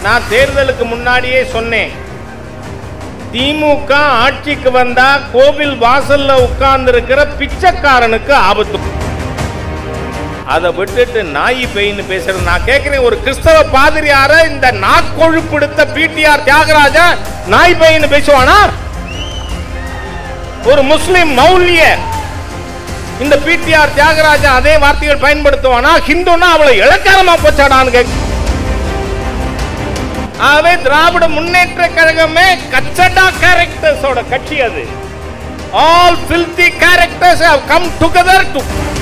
நான் தேர்தலுக்கு முன்னாடியே சொன்னேன் திமுக ஆட்சிக்கு வந்தா கோவில் வாசல்ல உட்கார்ந்து இருக்கிற பிச்சைக்காரனுக்கு ஆபத்து அதை விட்டுட்டு நாய் பெயின்னு பேசுறது நான் கேட்கிறேன் ஒரு கிறிஸ்தவ பாதிரியார இந்த நாக்கொழுப்படுத்த பிடிஆர் தியாகராஜா நாய் பெயின்னு பேசுவானா ஒரு முஸ்லிம் மௌல்யர் இந்த பிடிஆர் தியாகராஜா அதே வார்த்தைகள் பயன்படுத்துவானா ஹிந்துனா அவளை இலக்காரமா போச்சாடான்னு கேட்க ஆகவே திராவிட முன்னேற்ற கழகமே கச்சடா கேரக்டர்ஸோட கட்சி அது all filthy characters have come together to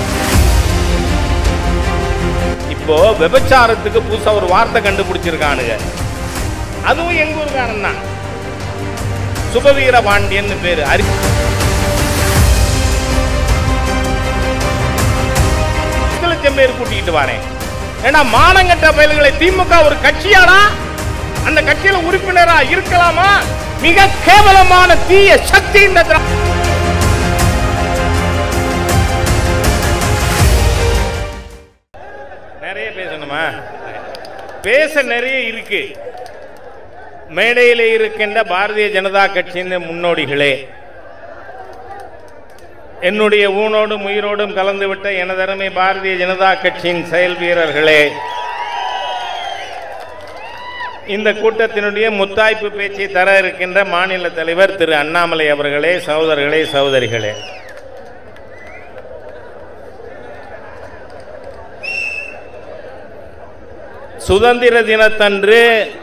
இப்போ விபச்சாரத்துக்கு புதுசா ஒரு வார்த்தை கண்டுபிடிச்சிருக்கானுங்க அதுவும் எங்க ஊர்காரன் தான் சுபவீர பாண்டியன் பேரு அறி பத்து லட்சம் பேர் கூட்டிட்டு வரேன் ஏன்னா மானங்கட்ட பயல்களை திமுக ஒரு கட்சியாடா அந்த கட்சியில உறுப்பினரா இருக்கலாமா மிக கேவலமான தீய சக்தி இந்த திரா- நிறைய பேசணுமா பேச நிறைய இருக்கு மேடையில் இருக்கின்ற பாரதிய ஜனதா கட்சியின் முன்னோடிகளே என்னுடைய ஊனோடும் உயிரோடும் கலந்துவிட்ட எனதருமை பாரதிய ஜனதா கட்சியின் செயல் வீரர்களே இந்த கூட்டத்தினுடைய முத்தாய்ப்பு பேச்சை தர இருக்கின்ற மாநில தலைவர் திரு அண்ணாமலை அவர்களே சகோதரர்களே சகோதரிகளே சுதந்திர தினத்தன்று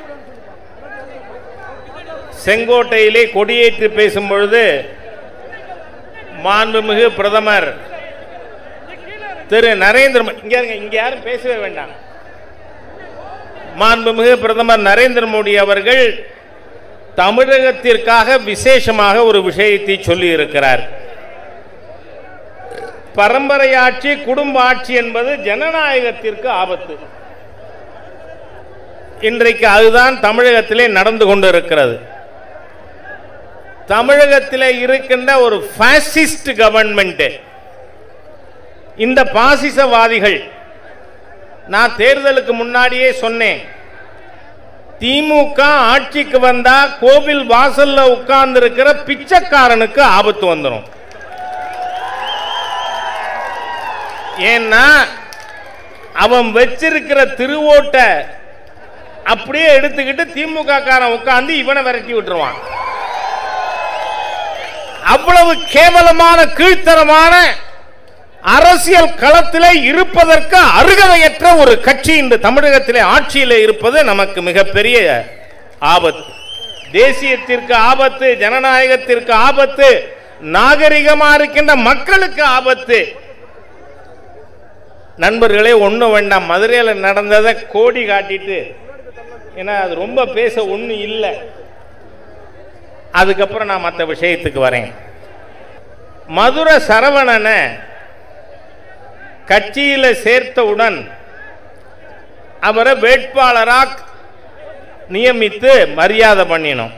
செங்கோட்டையிலே கொடியேற்றி பேசும் பொழுது மாண்புமிகு பிரதமர் திரு நரேந்திர மோ- இங்க இருங்க, இங்க யாரும் பேசவே வேண்டாம் மாண்புமிகு பிரதமர் நரேந்திர மோடி அவர்கள் தமிழகத்திற்காக விசேஷமாக ஒரு விஷயத்தை சொல்லி இருக்கிறார் பரம்பரை ஆட்சி குடும்ப ஆட்சி என்பது ஜனநாயகத்திற்கு ஆபத்து இன்றைக்கு அதுதான் தமிழகத்திலே நடந்து கொண்டிருக்கிறது தமிழகத்திலே இருக்கின்ற ஒரு பாசிஸ்ட் கவர்மெண்ட் இந்த பாசிசவாதிகள் நான் தேர்தலுக்கு முன்னாடியே சொன்னேன் திமுக ஆட்சிக்கு வந்தா கோவில் வாசல்ல உட்கார்ந்து இருக்கிற பிச்சைக்காரனுக்கு ஆபத்து வந்துடும் ஏன்னா அவன் வச்சிருக்கிற திருவோட்டை அப்படியே எடுத்துக்கிட்டு திமுக காரன் உட்கார்ந்து இவனை விரட்டி விட்டுருவான் அவ்வளவு கேவலமான கீழ்த்தரமான அரசியல் களத்திலே இருப்பதற்கு அருகதையற்ற ஒரு கட்சி இந்த தமிழகத்திலே ஆட்சியிலே இருப்பது நமக்கு மிகப்பெரிய ஆபத்து தேசியத்திற்கு ஆபத்து ஜனநாயகத்திற்கு ஆபத்து நாகரிகமா இருக்கின்ற மக்களுக்கு ஆபத்து நண்பர்களே ஒன்றும் வேண்டாம் மதுரையில் நடந்ததை கோடி காட்டிட்டு ஏன்னா அது ரொம்ப பேச ஒன்றும் இல்லை அதுக்கப்புறம் நான் மற்ற விஷயத்துக்கு வரேன் மதுரை சரவணனை கட்சியில் சேர்த்தவுடன் அவரை வேட்பாளராக நியமித்து மரியாதை பண்ணினோம்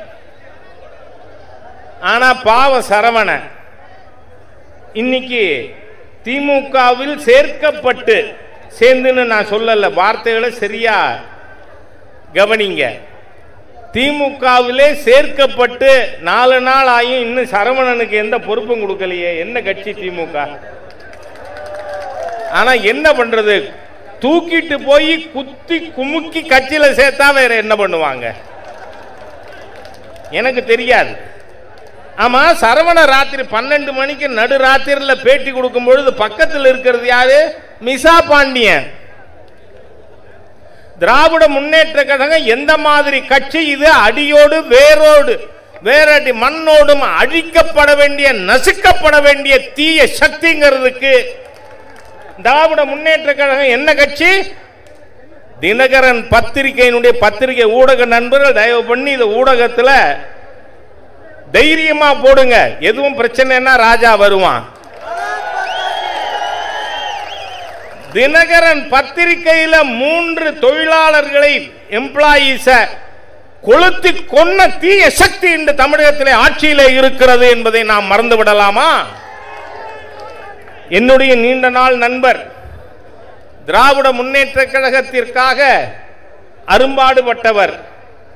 ஆனா பாவம் சரவணன் இன்னைக்கு திமுகவில் சேர்க்கப்பட்டு சேர்ந்துன்னு நான் சொல்லல வார்த்தைகளை சரியா கவனிங்க திமுகவிலே சேர்க்கப்பட்டு நாலு நாள் ஆயும் இன்னும் சரவணனுக்கு எந்த பொறுப்பும் கொடுக்கலையே என்ன கட்சி திமுக ஆனா என்ன பண்றது தூக்கிட்டு போய் குத்தி குமுக்கி கட்சியில சேர்த்தா வேற என்ன பண்ணுவாங்க எனக்கு தெரியாது ஆமா சரவண ராத்திரி பன்னெண்டு மணிக்கு நடு ராத்திரில பேட்டி கொடுக்கும் பொழுது பக்கத்தில் இருக்கிறது யாரு மிசா பாண்டியன் திராவிட முன்னேற்ற கழகம் எந்த மாதிரி கட்சி இது அடியோடு வேரோடு வேரடி மண்ணோடும் அழிக்கப்பட வேண்டிய நசுக்கப்பட வேண்டிய தீய சக்திங்கிறதுக்கு திராவிட முன்னேற்ற கழகம் என்ன கட்சி தினகரன் பத்திரிகையினுடைய பத்திரிகை ஊடக நண்பர்கள் தயவு பண்ணி இந்த ஊடகத்துல தைரியமா போடுங்க எதுவும் பிரச்சனைன்னா ராஜா வருவான் தினகரன் பத்திரிகையில மூன்று தொழிலாளர்களை எம்ப்ளாயீஸ கொளுத்தி கொன்ன தீய சக்தி இந்த தமிழகத்திலே ஆட்சியிலே இருக்கிறது என்பதை நாம் மறந்து விடலாமா என்னுடைய நீண்ட நாள் நண்பர் திராவிட முன்னேற்ற கழகத்திற்காக அரும்பாடுபட்டவர்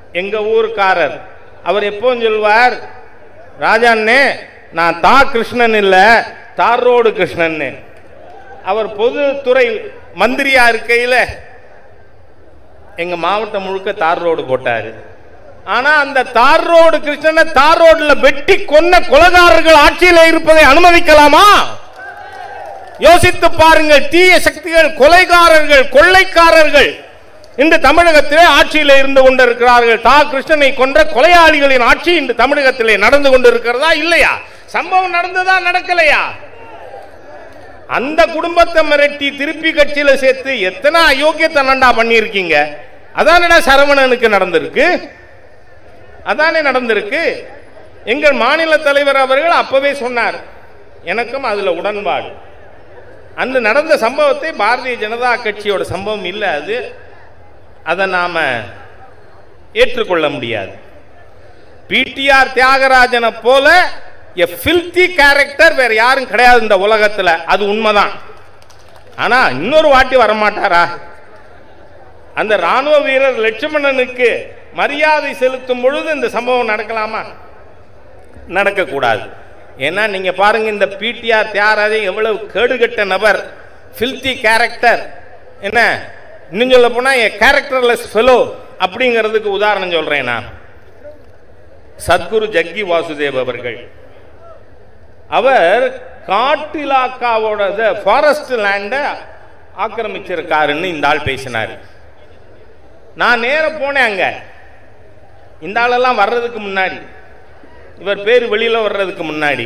எங்க ஊர்க்காரர் அவர் எப்பவும் சொல்வார் ராஜாண்ணே நான் தா கிருஷ்ணன் இல்ல தார் ரோடு கிருஷ்ணன் அவர் பொதுத்துறை மந்திரியா இருக்கையில எங்க மாவட்டம் முழுக்க தார் ரோடு போட்டாரு ஆனா அந்த தார் ரோடு கிருஷ்ணனை தார் ரோட்ல வெட்டி கொன்ன கொலகாரர்கள் ஆட்சியில் இருப்பதை அனுமதிக்கலாமா யோசித்து பாருங்கள் தீய சக்திகள் கொலைகாரர்கள் கொள்ளைக்காரர்கள் இந்த தமிழகத்திலே ஆட்சியில் இருந்து கொண்டிருக்கிறார்கள் தா கிருஷ்ணனை கொன்ற கொலையாளிகளின் ஆட்சி இந்த தமிழகத்திலே நடந்து கொண்டிருக்கிறதா இல்லையா சம்பவம் நடந்ததா நடக்கலையா அந்த குடும்பத்தை மிரட்டி திருப்பி கட்சியில சேர்த்து எத்தனை அயோக்கியத்தனண்டா பண்ணியிருக்கீங்க அதானடா சரவணனுக்கு நடந்திருக்கு அதானே நடந்திருக்கு எங்கள் மாநில தலைவர் அவர்கள் அப்பவே சொன்னார் எனக்கும் அதுல உடன்பாடு அன்று நடந்த சம்பவத்தை பாரதிய ஜனதா கட்சியோட சம்பவம் இல்லை அது அதை நாம ஏற்றுக்கொள்ள முடியாது பிடிஆர் தியாகராஜனை போல எ ஃபில்தி கேரக்டர் வேற யாரும் கிடையாது இந்த உலகத்துல அது உண்மைதான் ஆனா இன்னொரு வாட்டி வரமாட்டாரா அந்த ராணுவ வீரர் லட்சுமணனுக்கு மரியாதை செலுத்தும் பொழுது இந்த சம்பவம் நடக்கலாமா நடக்கக்கூடாது ஏன்னா நீங்க பாருங்க இந்த பிடிஆர் தியாகராஜன் எவ்வளவு கேடுகட்ட நபர் ஃபில்தி கேரக்டர் என்ன இன்னும் சொல்ல போனா கேரக்டர்லெஸ் ஃபெலோ அப்படிங்கிறதுக்கு உதாரணம் சொல்றேன் நான் சத்குரு ஜக்கி வாசுதேவ் அவர்கள் அவர் காட்டு இலாக்காவோட ஃபாரஸ்ட் லேண்டை ஆக்கிரமிச்சிருக்காருன்னு இந்த ஆள் பேசினார் நான் நேர போனேன் அங்க இந்த ஆளெல்லாம் வர்றதுக்கு முன்னாடி இவர் பேர் வெளியில வர்றதுக்கு முன்னாடி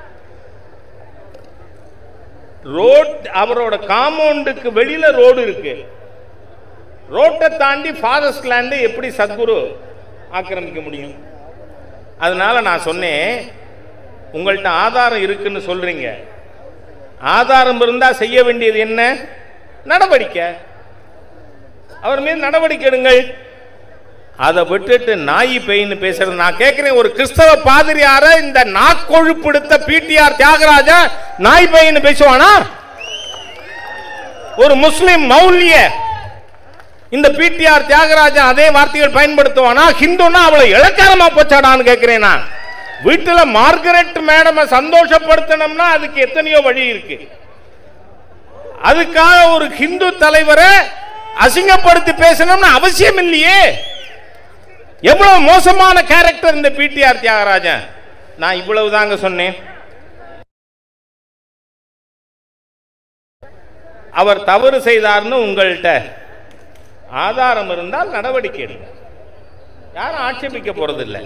ரோட் அவரோட காம்பவுண்டுக்கு வெளியில ரோடு இருக்கு ரோட்டை தாண்டி ஃபாரஸ்ட் லேண்டு எப்படி சத்குரு ஆக்கிரமிக்க முடியும் அதனால நான் சொன்னேன் உங்கள்கிட்ட ஆதாரம் இருக்குன்னு சொல்றீங்க ஆதாரம் இருந்தா செய்ய வேண்டியது என்ன நடவடிக்கை அவர் மீது நடவடிக்கை எடுங்கள் அதை விட்டுட்டு நாய் பெயின்னு பேசுறது நான் கேட்கிறேன் ஒரு கிறிஸ்தவ பாதிரியார இந்த நாக்கொழுப்படுத்த பிடிஆர் தியாகராஜா நாய் பெயின்னு பேசுவானா ஒரு முஸ்லிம் மௌலிய இந்த பிடிஆர் தியாகராஜன் அதே வார்த்தைகள் பயன்படுத்துவானா ஹிந்துனா அவளை இலக்காரமா போச்சாடான்னு கேட்கிறேன் நான் வீட்டுல மார்கரெட் மேடமை சந்தோஷப்படுத்தணும்னா அதுக்கு எத்தனையோ வழி இருக்கு அதுக்காக ஒரு ஹிந்து தலைவரை அசிங்கப்படுத்தி பேசணும்னு அவசியம் இல்லையே எவ்வளவு மோசமான கேரக்டர் இந்த பிடிஆர் தியாகராஜன் நான் இவ்வளவு தாங்க சொன்னேன் அவர் தவறு செய்தார்னு உங்கள்கிட்ட ஆதாரம் இருந்தால் நடவடிக்கை எடுங்க யாரும் ஆட்சேபிக்க போறதில்லை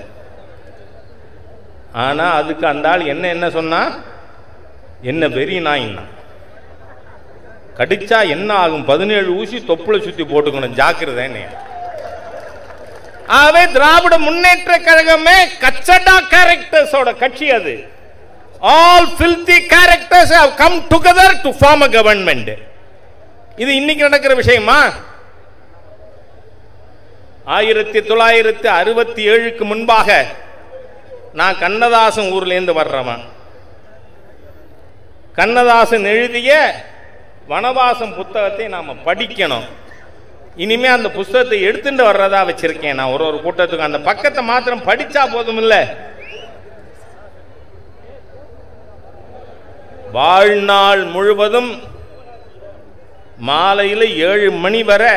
ஆனா அதுக்கு அந்த ஆள் என்ன என்ன சொன்னா என்ன வெறி நாயின்னா கடிச்சா என்ன ஆகும் பதினேழு ஊசி தொப்புளை சுத்தி போட்டுக்கணும் ஜாக்கிரதை ஆகவே திராவிட முன்னேற்ற கழகமே கச்சடா கேரக்டர்ஸோட கட்சி அது all filthy characters have come together to form a government இது இன்னைக்கு நடக்கிற விஷயமா ஆயிரத்தி தொள்ளாயிரத்தி அறுபத்தி ஏழுக்கு முன்பாக நான் கண்ணதாசன் ஊர்லேருந்து வர்றவன் கண்ணதாசன் எழுதிய வனவாசம் புத்தகத்தை நாம படிக்கணும் இனிமே அந்த புஸ்தகத்தை எடுத்துட்டு வர்றதா வச்சிருக்கேன் நான் ஒரு ஒரு கூட்டத்துக்கு அந்த பக்கத்தை மாத்திரம் படிச்சா போதும் இல்ல வாழ்நாள் முழுவதும் மாலையில ஏழு மணி வரை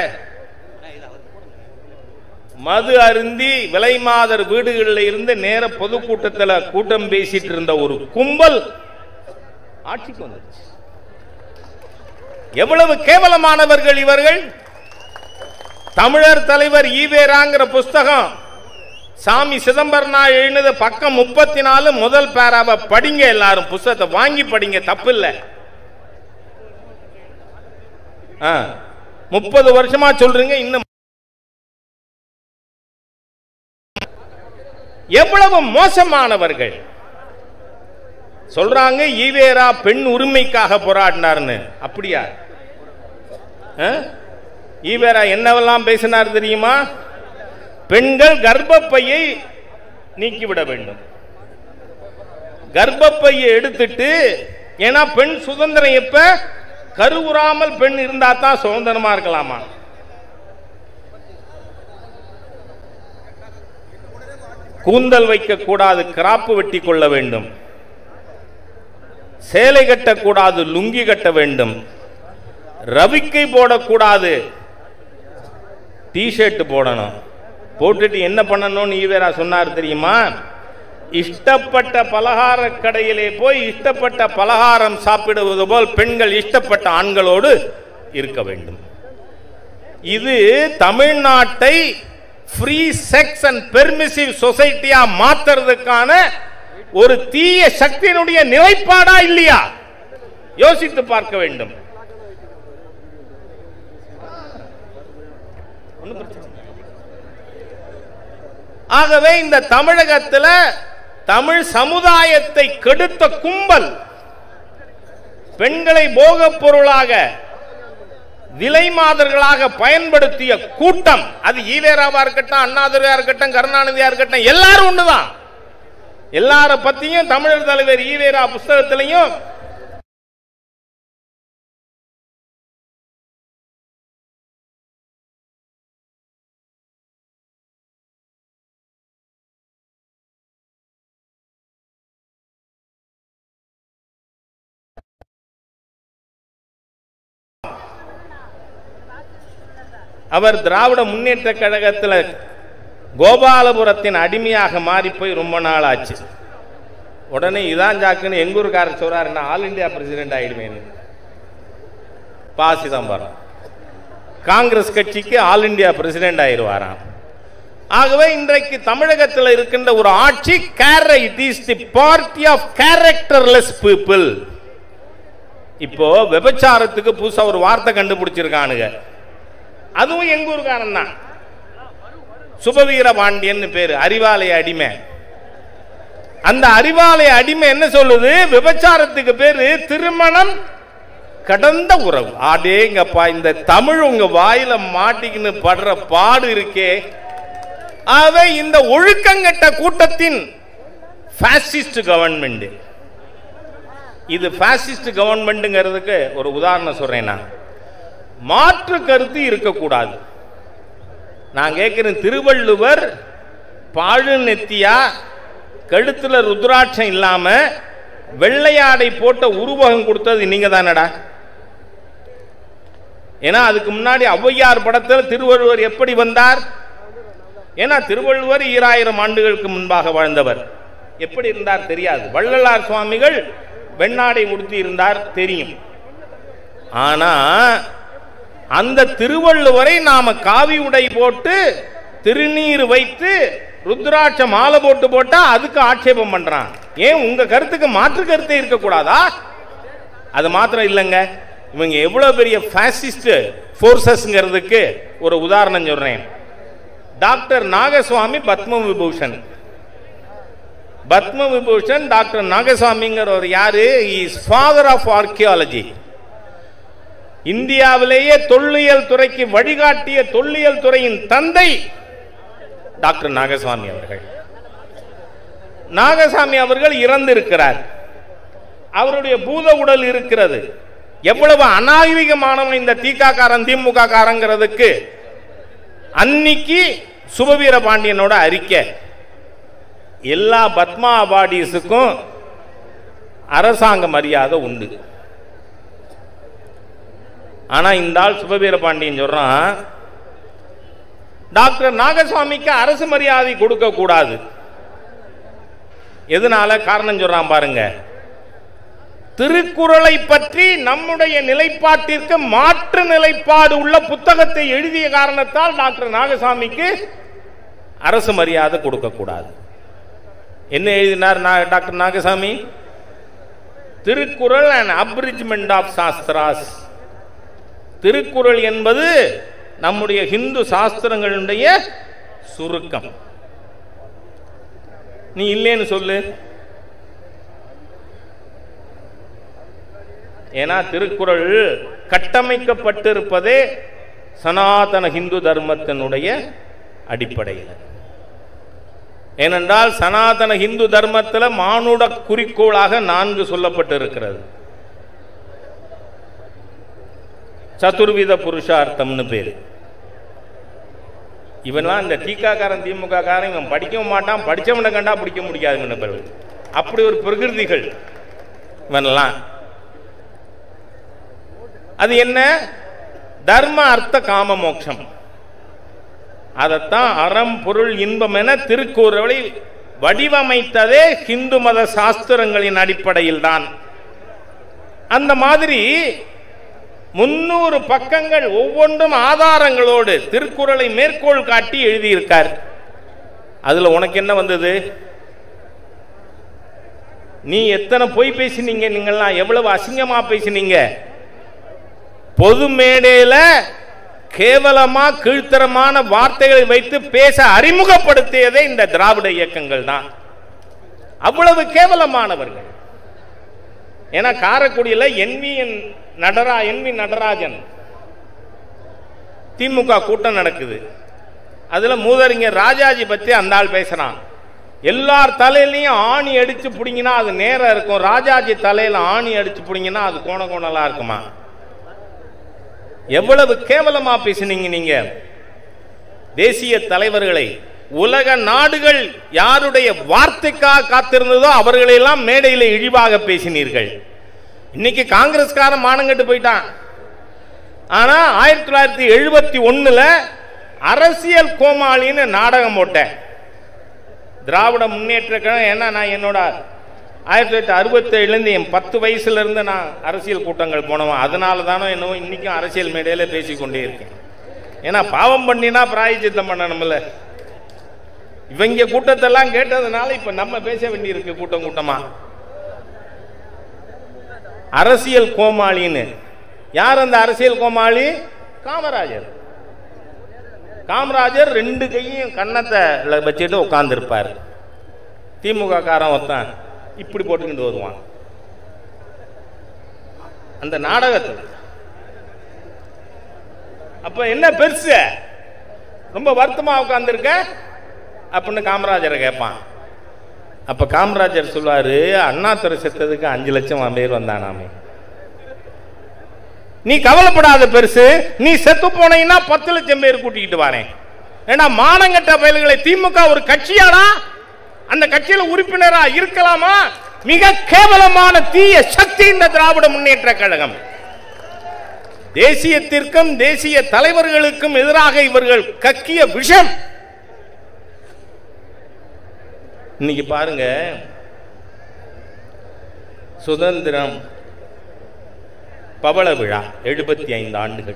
மது அருந்தி விலை மாதர் வீடுகளில் இருந்து நேர பொதுக்கூட்டத்தில் கூட்டம் பேசிட்டு இருந்த ஒரு கும்பல் ஆட்சிக்கு வந்துருச்சு எவ்வளவு கேவலமானவர்கள் இவர்கள் தமிழர் தலைவர் ஈவேராங்கிற புஸ்தகம் சாமி சிதம்பரனா எழுதின பக்கம் முப்பத்தி நாலு முதல் பேராவை படிங்க எல்லாரும் புஸ்தகத்தை வாங்கி படிங்க தப்பு இல்லை முப்பது வருஷமா சொல்றீங்க இன்னும் எவ்வளவு மோசமானவர்கள் சொல்றாங்க ஈவேரா பெண் உரிமைக்காக போராடினார்னு அப்படியா ஆ? ஈவேரா என்னவெல்லாம் பேசினார் தெரியுமா பெண்கள் கர்ப்பப்பையை நீக்கிவிட வேண்டும் கர்ப்பப்பையை எடுத்துட்டு ஏன்னா பெண் சுதந்திரம் எப்ப கருவுறாமல் பெண் இருந்தா தான் சுதந்திரமா இருக்கலாமா கூந்தல் வைக்கக்கூடாது கிராப்பு வெட்டி கொள்ள வேண்டும் சேலை கட்டக்கூடாது லுங்கி கட்ட வேண்டும் ரவிக்கை போடக்கூடாது டிஷர்ட் போடணும் போட்டுட்டு என்ன பண்ணணும்னு ஈவேரா சொன்னார் தெரியுமா இஷ்டப்பட்ட பலகார கடையிலே போய் இஷ்டப்பட்ட பலகாரம் சாப்பிடுவது போல் பெண்கள் இஷ்டப்பட்ட ஆண்களோடு இருக்க வேண்டும் இது தமிழ்நாட்டை ஃப்ரீ செக்ஸ் அண்ட் பெர்மிசிவ் சொசைட்டியா மாத்துறதுக்கான ஒரு தீய சக்தியினுடைய நிலைப்பாடா இல்லையா யோசித்து பார்க்க வேண்டும் ஒண்ணும் பிரச்சனை இல்லை. ஆகவே இந்த தமிழகத்துல தமிழ் சமுதாயத்தை கெடுத்த கும்பல் பெண்களை போகப் பொருளாக விலை மாதர்களாக பயன்படுத்திய கூட்டம் அது ஈவேராவா இருக்கட்டும் அண்ணாதுரையா இருக்கட்டும் கருணாநிதியா இருக்கட்டும் எல்லாரும் ஒண்ணுதான் எல்லார பத்தியும் தமிழர் தலைவர் ஈவேரா புஸ்தகத்திலையும் அவர் திராவிட முன்னேற்ற கழகத்தில் கோபாலபுரத்தின் அடிமையாக மாறி போய் ரொம்ப நாள் ஆச்சு உடனே இதான் ஜாக்குன்னு எங்கூருக்காரர் சொல்றாரு நான் ஆல் இந்தியா பிரசிடென்ட் ஆயிடுவேன்னு பா சிதம்பரம் காங்கிரஸ் கட்சிக்கு ஆல் இந்தியா பிரசிடென்ட் ஆயிடுவாராம் ஆகவே இன்றைக்கு தமிழகத்தில் இருக்கின்ற ஒரு ஆட்சி கேர it is the party of characterless people இப்போ விபச்சாரத்துக்கு புதுசா ஒரு வார்த்தை கண்டுபிடிச்சிருக்கானுங்க அதுவும் எங்க ஊருக்காரன் தான் சுபவீர பாண்டியன் பேரு அறிவாலய அடிமை அந்த அறிவாலய அடிமை என்ன சொல்லுது விபச்சாரத்துக்கு பேரு திருமணம் கடந்த உறவு ஆடேங்கப்பா இந்த தமிழ் உங்க வாயில மாட்டிக்கின்னு படுற பாடு இருக்கே ஆகவே இந்த ஒழுக்கங்கட்ட கூட்டத்தின் பாசிஸ்ட் கவர்மெண்ட் இது பாசிஸ்ட் கவர்மெண்ட்டுங்கிறதுக்கு ஒரு உதாரணம் சொல்றேன் நான் மாற்று கருத்து இருக்கக்கூடாது நான் கேட்கிறேன் திருவள்ளுவர் பாழு நெத்தியா கழுத்துல ருத்ராட்சம் இல்லாம வெள்ளையாடை போட்ட உருவகம் கொடுத்தது நீங்க தானடா ஏன்னா அதுக்கு முன்னாடி ஔவையார் படத்தில் திருவள்ளுவர் எப்படி வந்தார் ஏன்னா திருவள்ளுவர் ஈராயிரம் ஆண்டுகளுக்கு முன்பாக வாழ்ந்தவர் எப்படி இருந்தார் தெரியாது வள்ளலார் சுவாமிகள் வெண்ணாடை உடுத்தி இருந்தார் தெரியும் ஆனா அந்த திருவள்ளுவரை நாம காவி உடை போட்டு திருநீர் வைத்து ருத்ராட்ச மாலை போட்டு போட்டா அதுக்கு ஆட்சேபம் பண்றான் ஏன் உங்க கருத்துக்கு மாற்று கருத்தே இருக்கக்கூடாதா அது மாத்திரம் இல்லைங்க இவங்க எவ்வளவு பெரிய பாசிஸ்ட் போர்சஸ்ங்கிறதுக்கு ஒரு உதாரணம் சொல்றேன் டாக்டர் நாகசுவாமி பத்ம விபூஷன் பத்ம விபூஷன் டாக்டர் நாகசுவாமிங்கிறவர் யாரு இஸ் ஃபாதர் ஆஃப் ஆர்கியாலஜி இந்தியாவிலேயே தொல்லியல் துறைக்கு வழிகாட்டிய தொல்லியல் துறையின் தந்தை டாக்டர் நாகசாமி அவர்கள் நாகசாமி அவர்கள் இறந்திருக்கிறார் அவருடைய பூத உடல் இருக்கிறது எவ்வளவு அநாகரிகமானவன் இந்த திக காரன் திமுக காரங்கிறதுக்கு அன்னைக்கு சுபவீர பாண்டியனோட அறிக்கை எல்லா பத்மா அவார்டீஸுக்கும் அரசாங்க மரியாதை உண்டு ஆனா இந்த ஆள் சுபவீர பாண்டியன் சொல்றான் டாக்டர் நாகசுவாமிக்கு அரசு மரியாதை கொடுக்க கூடாது எதனால காரணம் சொல்றான் பாருங்க திருக்குறளை பற்றி நம்முடைய நிலைப்பாட்டிற்கு மாற்று நிலைப்பாடு உள்ள புத்தகத்தை எழுதிய காரணத்தால் டாக்டர் நாகசாமிக்கு அரசு மரியாதை கொடுக்க கூடாது என்ன எழுதினார் நா- doctor Nagasamy Thirukkural and abridgement of Shastras Thirukkural என்பது நம்முடைய ஹிந்து சாஸ்திரங்களுடைய சுருக்கம் நீ இல்லைன்னு சொல்லு ஏன்னா திருக்குறள் கட்டமைக்கப்பட்டிருப்பதே சனாதன ஹிந்து தர்மத்தினுடைய அடிப்படையில் ஏனென்றால் சனாதன ஹிந்து தர்மத்தில் மானுட குறிக்கோளாக நான்கு சொல்லப்பட்டிருக்கிறது சதுர்வித புருஷார்த்தம்னு பேரு இவன்லாம் இந்த தீக்காக்காரன் திமுக காரன் இவன் படிக்கவும் மாட்டான் படிச்சவனை கண்டா பிடிக்க முடியாது பிறகு அப்படி ஒரு பிரகிருதிகள் இவனெல்லாம் அது என்ன தர்ம அர்த்த காம மோட்சம் அதைத்தான் அறம் பொருள் இன்பம் என திருக்குறளை வடிவமைத்ததே ஹிந்து மத சாஸ்திரங்களின் அடிப்படையில் தான் அந்த மாதிரி முன்னூறு பக்கங்கள் ஒவ்வொன்றும் ஆதாரங்களோடு திருக்குறளை மேற்கோள் காட்டி எழுதியிருக்கார் அதுல உனக்கு என்ன வந்தது நீ எத்தனை பொய் பேசினீங்க நீங்கள்லாம் எவ்வளவு அசிங்கமா பேசினீங்க பொது மேடையில கேவலமா கீழ்த்தரமான வார்த்தைகளை வைத்து பேச அறிமுகப்படுத்தியதே இந்த திராவிட இயக்கங்கள் தான் அவ்வளவு கேவலமானவர்கள் ஏன்னா காரைக்குடியில் என்விஎன் நடரா என்வி நடராஜன் திமுக கூட்டம் நடக்குது அதுல மூதறிஞர் ராஜாஜி பத்தி அந்த ஆள் பேசுறான் எல்லார் தலையிலையும் ஆணி அடிச்சு பிடிங்கினா அது நேரம் இருக்கும் ராஜாஜி தலையில ஆணி அடிச்சு பிடிங்கினா அது கோண கோணலா இருக்குமா எவ்வளவு கேவலமா பேசினீங்க நீங்க தேசிய தலைவர்களை உலக நாடுகள் யாருடைய வார்த்தைக்காக காத்திருந்ததோ அவர்களெல்லாம் மேடையில் இழிவாக பேசினீர்கள் இன்னைக்கு காங்கிரஸ்காரன் மானங்கட்டு போயிட்டான் ஆனா ஆயிரத்தி தொள்ளாயிரத்தி எழுபத்தி ஒண்ணுல அரசியல் கோமாளின்னு நாடகம் போட்டேன் திராவிட முன்னேற்ற கழகம் ஏன்னா நான் என்னோட ஆயிரத்தி தொள்ளாயிரத்தி அறுபத்தேழுலேருந்து என் பத்து வயசுல இருந்து நான் அரசியல் கூட்டங்கள் போனவன் அதனால தானோ என்னவோ இன்னைக்கும் அரசியல் மேடையில பேசிக்கொண்டே இருக்கேன் ஏன்னா பாவம் பண்ணினா பிராயச்சித்தம் பண்ணணும்ல இவங்க கூட்டத்தெல்லாம் கேட்டதுனால இப்ப நம்ம பேச வேண்டியிருக்கு கூட்டம் கூட்டமா அரசியல் கோமாளின்னு யார் அந்த அரசியல் கோமாளி காமராஜர் காமராஜர் ரெண்டு கையும் கன்னத்தை வச்சுட்டு உட்கார்ந்துருப்பார் திமுக காரன் ஒருத்தன் இப்படி போட்டுக்கிட்டு வருவான் அந்த நாடகத்தில் அப்ப என்ன பெருசு ரொம்ப வருத்தமா உட்கார்ந்துருக்க அப்படின்னு காமராஜரை கேட்பான் அப்ப காமராஜர் சொல்லுவாரு அண்ணாதுரை செத்ததுக்கு அஞ்சு லட்சம் பேர் வந்தானாமே நீ கவலைப்படாத பெருசு நீ செத்து போனீங்கன்னா பத்து லட்சம் பேர் கூட்டிக்கிட்டு வரேன் ஏன்னா மானங்கட்ட பயல்களை திமுக ஒரு கட்சியாடா அந்த கட்சியில உறுப்பினரா இருக்கலாமா மிக கேவலமான தீய சக்தி இந்த திராவிட முன்னேற்ற கழகம் தேசியத்திற்கும் தேசிய தலைவர்களுக்கும் எதிராக இவர்கள் கக்கிய விஷம் இன்னைக்கு பாருங்க சுதந்திரம் பவள விழா எழுபத்தி ஐந்து ஆண்டுகள்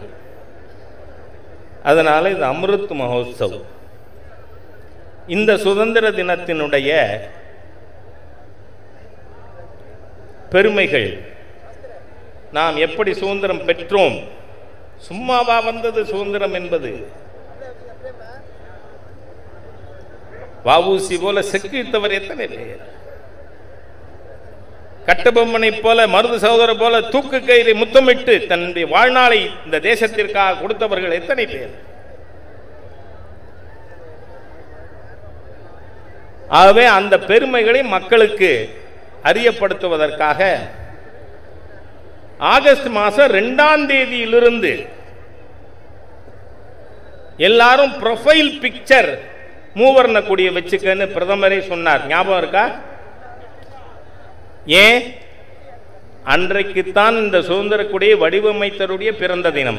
அதனால இது அமிர்த் மகோத்சவ் இந்த சுதந்திர தினத்தினுடைய பெருமைகள் நாம் எப்படி சுதந்திரம் பெற்றோம் சும்மாவா வந்தது சுதந்திரம் என்பது வவுசி போல செக்கித்தவர் எத்தனை பேர் கட்டபொம்மனை போல மருது சகோதரர் போல தூக்கு கயிறை முத்தமிட்டு தன்னுடைய வாழ்நாளை இந்த தேசத்திற்காக கொடுத்தவர்கள் எத்தனை பேர் ஆகவே அந்த பெருமைகளை மக்களுக்கு அறியப்படுத்துவதற்காக ஆகஸ்ட் மாதம் ரெண்டாம் தேதியிலிருந்து எல்லாரும் ப்ரொஃபைல் பிக்சர் மூவர்ண கொடியை வச்சுக்கன்னு பிரதமரே சொன்னார் ஞாபகம் இருக்கா ஏன் அன்றைக்குத்தான் இந்த சுதந்திர கொடியை வடிவமைத்தருடைய பிறந்த தினம்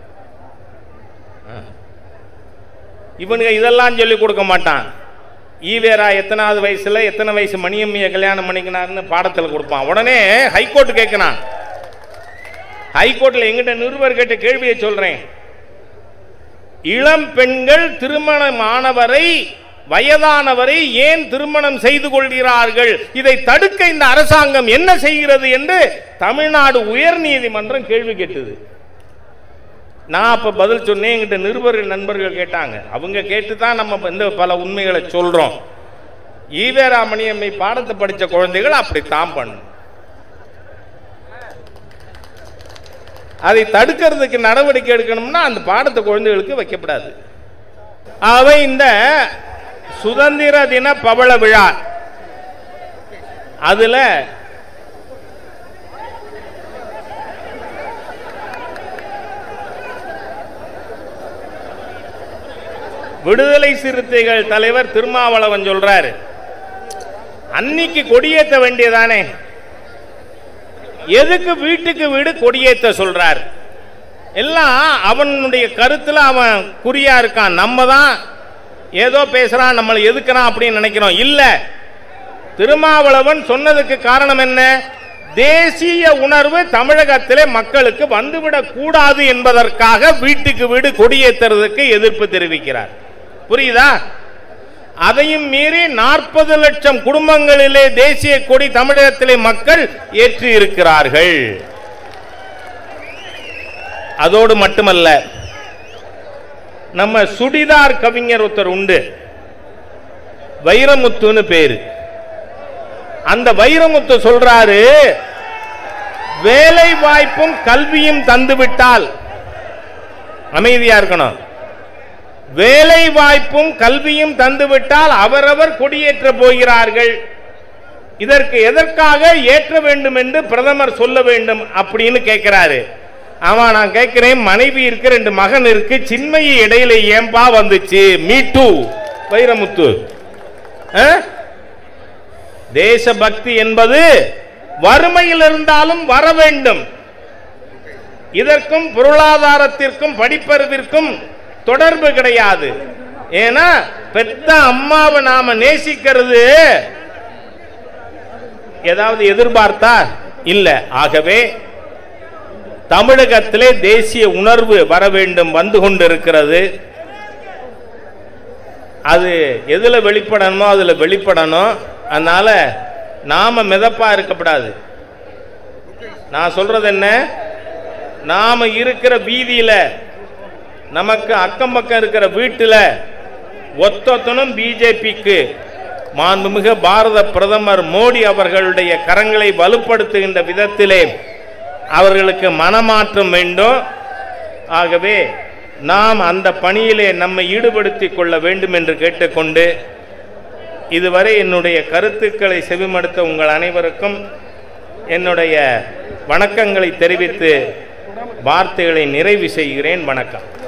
இவனுங்க இதெல்லாம் சொல்லி கொடுக்க மாட்டான் ஈவேரா எத்தனாவது வயசுல எத்தனை வயசு மணியம்மைய கல்யாணம் பண்ணிக்கினாருன்னு பாடத்தில் கொடுப்பான் உடனே ஹைகோர்ட் கேட்கணும் ஹைகோர்ட்ல எங்கிட்ட நிருபர் கேட்ட கேள்வியை சொல்றேன் இளம் பெண்கள் திருமணமானவரை வயதானவரை ஏன் திருமணம் செய்து கொள்கிறார்கள் இதை தடுக்க இந்த அரசாங்கம் என்ன செய்கிறது என்று தமிழ்நாடு உயர் நீதிமன்றம் கேள்வி கேட்டது நான் அப்ப பதில் சொன்னேன் என்கிட்ட நிருபர்கள் நண்பர்கள் கேட்டாங்க அவங்க கேட்டு தான் நம்ம இந்த பல உண்மைகளை சொல்றோம் ஈவேராமணியம்மை பாடத்தை படித்த குழந்தைகள் அப்படித்தான் பண்ணும் அதை தடுக்கிறதுக்கு நடவடிக்கை எடுக்கணும்னா அந்த பாடத்தை குழந்தைகளுக்கு வைக்கப்படாது அவை இந்த சுதந்திர தின பவள விழா அதுல விடுதலை சிறுத்தைகள் தலைவர் திருமாவளவன் சொல்றாரு அன்னைக்கு கொடியேற்ற வேண்டியதானே எதுக்கு வீட்டுக்கு வீடு கொடியேற்ற சொல்றார் எல்லாம் அவனுடைய கருத்துல அவன் குறியா இருக்கான் நம்ம தான் ஏதோ பேசுறான் நம்மளை எதுக்குறான் அப்படின்னு நினைக்கிறோம் இல்ல திருமாவளவன் சொன்னதுக்கு காரணம் என்ன தேசிய உணர்வு தமிழகத்திலே மக்களுக்கு வந்துவிடக் கூடாது என்பதற்காக வீட்டுக்கு வீடு கொடியேற்றுறதுக்கு எதிர்ப்பு தெரிவிக்கிறார் புரியுதா அதையும் மீறி நாற்பது லட்சம் குடும்பங்களிலே தேசிய கொடி தமிழகத்திலே மக்கள் ஏற்றி இருக்கிறார்கள் அதோடு மட்டுமல்ல நம்ம சுடிதார் கவிஞர் ஒருத்தர் உண்டு வைரமுத்துன்னு பேரு அந்த வைரமுத்து சொல்றாரு வேலை வாய்ப்பும் கல்வியும் தந்துவிட்டால் அமைதியா இருக்கணும் வேலை வாய்ப்பும் கல்வியும் தந்துவிட்டால் அவரவர் கொடியேற்ற போகிறார்கள் இதற்கு எதற்காக ஏற்ற வேண்டும் என்று பிரதமர் சொல்ல வேண்டும் அப்படின்னு கேட்கிறாரு ஆமா நான் கேட்கிறேன் மனைவி இருக்கு ரெண்டு மகன் இருக்கு சின்மயி இடையில ஏன்பா வந்துச்சு மீ டூ வைரமுத்து ஆ? தேசபக்தி என்பது வறுமையில் இருந்தாலும் வர வேண்டும் இதற்கும் பொருளாதாரத்திற்கும் படிப்பறிவிற்கும் தொடர்பு கிடையாது ஏன்னா பெத்த அம்மாவை நாம நேசிக்கிறது ஏதாவது எதிர்பார்த்தா இல்ல ஆகவே தமிழகத்திலே தேசிய உணர்வு வர வேண்டும் வந்து கொண்டிருக்கிறது அது எதுல வெளிப்படணுமோ அதுல வெளிப்படணும் அதனால நாம மிதப்பா இருக்கப்படாது நான் சொல்றது என்ன நாம இருக்கிற வீதியில நமக்கு அக்கம் பக்கம் இருக்கிற வீட்டுல ஒத்தொத்தனும் பிஜேபிக்கு மாண்புமிகு பாரத பிரதமர் மோடி அவர்களுடைய கரங்களை வலுப்படுத்துகின்ற விதத்திலே அவர்களுக்கு மனமாற்றம் வேண்டும் ஆகவே நாம் அந்த பணியிலே நம்மை ஈடுபடுத்திக் கொள்ள வேண்டும் என்று கேட்டுக்கொண்டு இதுவரை என்னுடைய கருத்துக்களை செவிமடுத்த உங்கள் அனைவருக்கும் என்னுடைய வணக்கங்களை தெரிவித்து வார்த்தைகளை நிறைவு செய்கிறேன் வணக்கம்